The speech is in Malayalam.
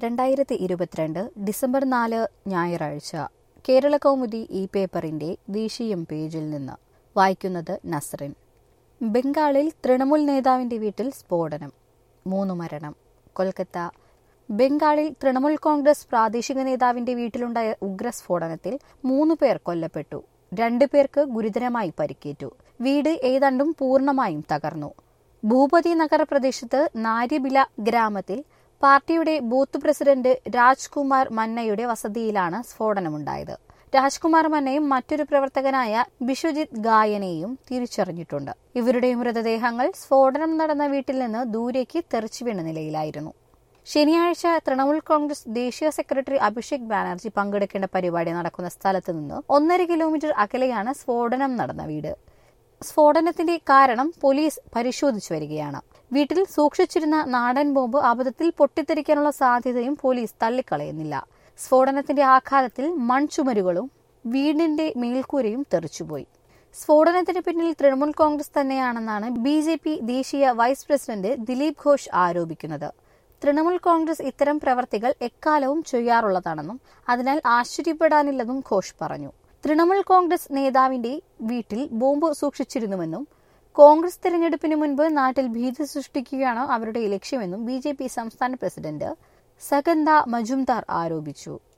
രണ്ടായിരത്തി ഇരുപത്തിരണ്ട് ഡിസംബർ നാല് ഞായറാഴ്ച കേരള കൗമുദി ഈ പേപ്പറിന്റെ ദേശീയം പേജിൽ നിന്ന് വായിക്കുന്നത് നസ്റിൻ ബംഗാളിൽ തൃണമൂൽ നേതാവിന്റെ വീട്ടിൽ സ്ഫോടനം മൂന്ന് മരണം കൊൽക്കത്ത ബംഗാളിൽ തൃണമൂൽ കോൺഗ്രസ് പ്രാദേശിക നേതാവിന്റെ വീട്ടിലുണ്ടായ ഉഗ്രസ്ഫോടനത്തിൽ മൂന്ന് പേർ കൊല്ലപ്പെട്ടു രണ്ടു പേർക്ക് ഗുരുതരമായി പരിക്കേറ്റു വീട് ഏതാണ്ടും പൂർണ്ണമായും തകർന്നു ഭൂപതി നഗർ പ്രദേശത്ത് നാര്യബില ഗ്രാമത്തിൽ പാർട്ടിയുടെ ബൂത്ത് പ്രസിഡന്റ് രാജ്കുമാർ മന്നയുടെ വസതിയിലാണ് സ്ഫോടനമുണ്ടായത് രാജ്കുമാർ മന്നയും മറ്റൊരു പ്രവർത്തകനായ ബിശ്വജിത് ഗായനെയും തിരിച്ചറിഞ്ഞിട്ടുണ്ട് ഇവരുടെ മൃതദേഹങ്ങൾ സ്ഫോടനം നടന്ന വീട്ടിൽ നിന്ന് ദൂരേക്ക് തെറിച്ചു വീണ നിലയിലായിരുന്നു ശനിയാഴ്ച തൃണമൂൽ കോൺഗ്രസ് ദേശീയ സെക്രട്ടറി അഭിഷേക് ബാനർജി പങ്കെടുക്കേണ്ട പരിപാടി നടക്കുന്ന സ്ഥലത്ത് നിന്ന് ഒന്നര കിലോമീറ്റർ അകലെയാണ് സ്ഫോടനം നടന്ന വീട് സ്ഫോടനത്തിന്റെ കാരണം പോലീസ് പരിശോധിച്ചു വരികയാണ് വീട്ടിൽ സൂക്ഷിച്ചിരുന്ന നാടൻ ബോംബ് അബദ്ധത്തിൽ പൊട്ടിത്തെറിക്കാനുള്ള സാധ്യതയും പോലീസ് തള്ളിക്കളയുന്നില്ല സ്ഫോടനത്തിന്റെ ആഘാതത്തിൽ മൺചുമരുകളും വീടിന്റെ മേൽക്കൂരയും തെറിച്ചുപോയി സ്ഫോടനത്തിന് പിന്നിൽ തൃണമൂൽ കോൺഗ്രസ് തന്നെയാണെന്നാണ് ബി ജെ പി ദേശീയ വൈസ് പ്രസിഡന്റ് ദിലീപ് ഘോഷ് ആരോപിക്കുന്നത് തൃണമൂൽ കോൺഗ്രസ് ഇത്തരം പ്രവർത്തികൾ എക്കാലവും ചെയ്യാറുള്ളതാണെന്നും അതിനാൽ ആശ്ചര്യപ്പെടാനില്ലെന്നും ഘോഷ് പറഞ്ഞു തൃണമൂൽ കോൺഗ്രസ് നേതാവിന്റെ വീട്ടിൽ ബോംബ് സൂക്ഷിച്ചിരുന്നുവെന്നും കോൺഗ്രസ് തെരഞ്ഞെടുപ്പിന് മുൻപ് നാട്ടിൽ ഭീതി സൃഷ്ടിക്കുകയാണ് അവരുടെ ലക്ഷ്യമെന്നും ബി സംസ്ഥാന പ്രസിഡന്റ് സഗന്ത മജുംദാർ ആരോപിച്ചു